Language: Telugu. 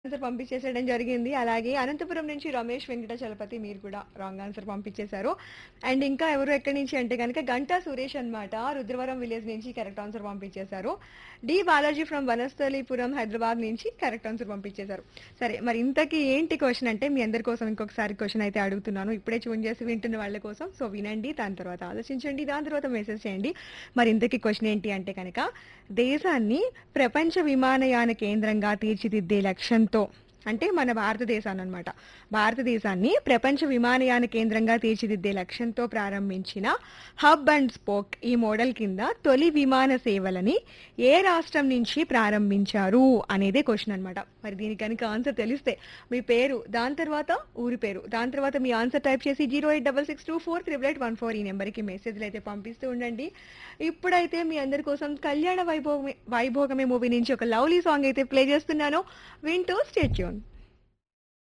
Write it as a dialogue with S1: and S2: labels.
S1: ఆన్సర్ పంపించేసేయడం జరిగింది అలాగే అనంతపురం నుంచి రమేష్ వెంకట చలపతి మీరు కూడా రాంగ్ ఆన్సర్ పంపించేశారు అండ్ ఇంకా ఎవరు ఎక్కడి నుంచి అంటే కనుక గంటా సురేష్ అన్నమాట రుద్రవరం విలేజ్ నుంచి కరెక్ట్ ఆన్సర్ పంపించేశారు డి బాలాజీ ఫ్రమ్ వనస్థలీపురం హైదరాబాద్ నుంచి కరెక్ట్ ఆన్సర్ పంపించేశారు సరే మరి ఇంతకీ ఏంటి క్వశ్చన్ అంటే మీ అందరి కోసం ఇంకొకసారి క్వశ్చన్ అయితే అడుగుతున్నాను ఇప్పుడే చూన్ చేసి వింటున్న వాళ్ళ కోసం సో వినండి దాని తర్వాత ఆలోచించండి దాని తర్వాత మెసేజ్ చేయండి మరి ఇంతకీ క్వశ్చన్ ఏంటి అంటే కనుక దేశాన్ని ప్రపంచ విమానయాన కేంద్రంగా తీర్చిదిద్దే లక్ష్యంతో అంటే మన భారతదేశాన్ని అనమాట భారతదేశాన్ని ప్రపంచ విమానయాన కేంద్రంగా తీర్చిదిద్దే లక్ష్యంతో ప్రారంభించిన హబ్ అండ్ స్పోక్ ఈ మోడల్ కింద తొలి విమాన సేవలని ఏ రాష్ట్రం నుంచి ప్రారంభించారు అనేదే క్వశ్చన్ అనమాట మరి దీనికి కనుక ఆన్సర్ తెలిస్తే మీ పేరు దాని తర్వాత ఊరి పేరు దాని తర్వాత మీ ఆన్సర్ టైప్ చేసి zero eight double six two four triple eight one four ఈ నెంబర్కి మెసేజ్లు అయితే పంపిస్తూ ఉండండి ఇప్పుడైతే మీ అందరి కోసం కళ్యాణ వైభోగమే వైభోగమే మూవీ నుంచి ఒక లవ్లీ సాంగ్ అయితే ప్లే చేస్తున్నాను వింటూ స్టేట్యూన్